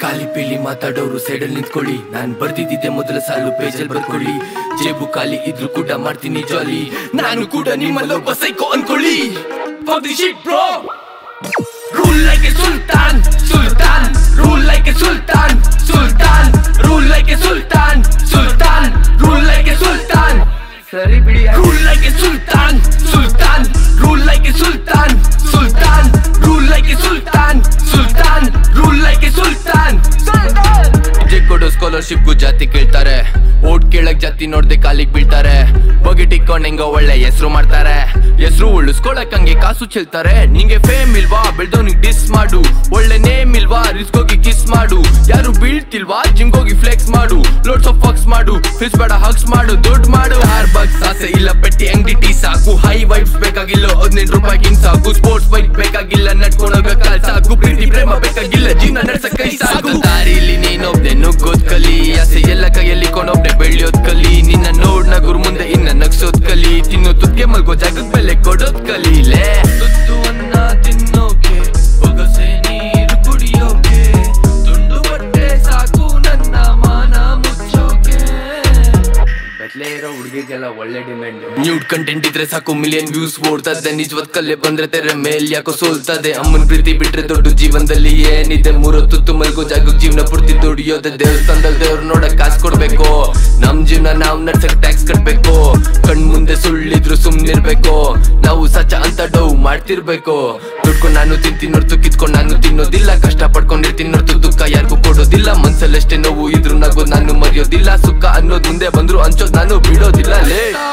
ಖಾಲಿ ಪೀಲಿ ಮಾತಾಡೋರು ಸೈಡಲ್ಲಿ ನಿಂತ್ಕೊಳ್ಳಿ ನಾನ್ ಬರ್ದಿದ್ದೆ ಮೊದಲ ಸಾಲು ಪೇಜಲ್ಲಿ ಬರ್ಕೊಳ್ಳಿ ಜೇಬು ಖಾಲಿ ಇದ್ರು ಕೂಡ ಮಾಡ್ತೀನಿ ಜಾಲಿ ನಾನು ಕೂಡ ನಿಮ್ಮಲ್ಲೊಬ್ಬ ಸೈಕೋ ಅನ್ಕೊಳ್ಳಿ For the shit, bro. Rule like a sultan, sultan. Rule like a sultan, sultan. Rule like a sultan, sultan. Rule like a sultan. ಸರಿ ಬಿಡಿ Rule like a sultan, sultan. Rule like a sultan, sultan. Rule like a sultan, sultan. Rule like a sultan. ಜೆ ಕೊಡೋ scholarship ಜಾತಿ ಕೇಳ್ತಾರೆ vote ಕೇಳಕ್ ಜಾತಿ ನೋಡ್ದೆ ಕಾಲಿಗ್ ಬೀಳ್ತಾರೆ ಬಗೆಟ್ ಇಕ್ಕೊಂಡ್ ಹೆಂಗ ಒಳ್ಳೆ ಹೆಸರು ಮಾಡ್ತಾರೆ ಹೆಸರು ಉಳಿಸ್ಕೊಳಕ್ ಹಂಗೆ ಕಾಸು ಚೆಲ್ತಾರೆ ನಿಂಗೆ ಫೇಮ್ ಇಲ್ವಾ ಬೆಳ್ದವ್ನಿಗ್ ಡಿಸ್ ಮಾಡು ಒಳ್ಳೆ ನೇಮ್ ಇಲ್ವಾ ರಿಸ್ಕ್ ಹೋಗಿ ಕಿಸ್ ಮಾಡು ಯಾರು ಬೀಳ್ತಿಲ್ವಾ ಜಿಮ್ ಹೋಗಿ ಫ್ಲೆಕ್ಸ್ ಮಾಡು ಲೋಡ್ಸ್ ಆಫ್ ಫಕ್ಸ್ ಮಾಡು ಫಿಸ್ ಬೇಡ ಹಕ್ಸ್ ಮಾಡು ದುಡ್ಡು ಮಾಡು ಹಾರ್ ಬಗ್ಸ್ ಆಸೆ ಇಲ್ಲ ಪೆಟ್ಟಿ ಅಂಗಡಿ ಟೀ ಸಾಕು ಹೈ ವೈಬ್ಸ್ ಬೇಕಾಗಿಲ್ಲ ಹದಿನೆಂಟು ರೂಪಾಯಿ ಕಿಂಗ್ ಸಾಕು ಸ್ಪೋರ್ಟ್ಸ್ ಬೈಕ್ ಬೇಕಾಗಿಲ್ಲ ನಡ್ಕೊಂಡೋಗ ಕಾಲ್ ಸಾಕು ಪ್ರೀತಿ ಪ್ರೇಮ ಬೇಕಾಗಿಲ್ಲ ಜೀವನ ನಡ್ಸಕ್ ಕೈ ಸಾಕು ದಾರಿಲಿ ನೀನೊಬ್ನೆ ನುಗ್ಗೋದ್ ಕಲಿ ಆಸೆ ಎಲ್ಲ ಕೈಯಲ್ಲಿ ಕೊಂಡೊಬ್ನೆ ಬೆಳೆಯೋದ್ ಕಲಿ ನಿನ್ನ ನೋಡ್ ನಗುರ್ ಮುಂದೆ ಇನ್ನ ನಗ್ಸೋದ್ ಕಲಿ ತಿನ್ನೋ ತುದ್ಗೆ ಮಲ್ಗೋ ಜಾಗಕ್ ಬೆಲೆ ಕೊಡೋದ್ ಕಲೀಲೆ ತುತ್ತು ಅನ್ನ ತಿನ್ನೋಕೆ ಬೊಗಸೆ ನೀರು ಕುಡಿಯೋಕೆ ತುಂಡು ಬಟ್ಟೆ ಸಾಕು ನನ್ನ ಮಾನ ಮುಚ್ಚೋಕೆ ಬೆಟ್ಲೆ ಇರೋ ಹುಡುಗಿಗೆಲ್ಲ ಒಳ್ಳೆ ಡಿಮ್ಯಾಂಡ್ ನ್ಯೂಡ್ ಕಂಟೆಂಟ್ ಇದ್ರೆ ಸಾಕು ಮಿಲಿಯನ್ ವ್ಯೂಸ್ ಓಡ್ತದೆ ನಿಜವತ್ ಕಲ್ಲೆ ಬಂದ್ರೆ ತೆರೆ ಮೇಲ್ ಯಾಕೋ ಸೋಲ್ತದೆ ಅಮ್ಮನ್ ಪ್ರೀತಿ ಬಿಟ್ರೆ ದೊಡ್ಡ ಜೀವನದಲ್ಲಿ ಏನಿದೆ ಮೂರೊತ್ತು ಮಲ್ಗೋ ಜಾಗ ಜೀವನ ಪೂರ್ತಿ ದುಡಿಯೋದೆ ದೇವಸ್ಥಾನದಲ್ಲಿ ದೇವ್ರು ನೋಡಕ್ ಕಾಸ್ ಕೊಡ್ಬೇಕು ನಮ್ ಜೀವನ ನಾವ್ ನಡ್ಸಕ್ ಟ್ಯಾಕ್ಸ್ ಕಟ್ಬೇಕು ಕಣ್ ಮುಂದೆ ಸುಳ್ಳಿದ್ರು ಸುಮ್ನಿರ್ಬೇಕು ನಾವು ಸಚ್ಚ ಅಂತ ಡೌ ಮಾಡ್ತಿರ್ಬೇಕು ದುಡ್ಕೊಂಡು ನಾನು ತಿಂತೀನಿ ಹೊರ್ತು ಕಿತ್ಕೊಂಡು ನಾನು ತಿನ್ನೋದಿಲ್ಲ ಕಷ್ಟ ಪಡ್ಕೊಂಡಿರ್ತೀನಿ ಹೊರ್ತು ದುಃಖ ಯಾರಿಗೂ ಕೊಡೋದಿಲ್ಲ ಮನ್ಸಲ್ಲಷ್ಟೇ ನೋವು ಇದ್ರು ನಗೋದ್ ನಾನು ಮರೆಯೋದಿಲ್ಲ ಸುಖ ಅನ್ನೋದ್ ಮುಂದೆ ಬಂದ್ರು ಹಂಚೋದ್ ನಾನು ಬಿಡೋದಿಲ್ಲ ಲೇ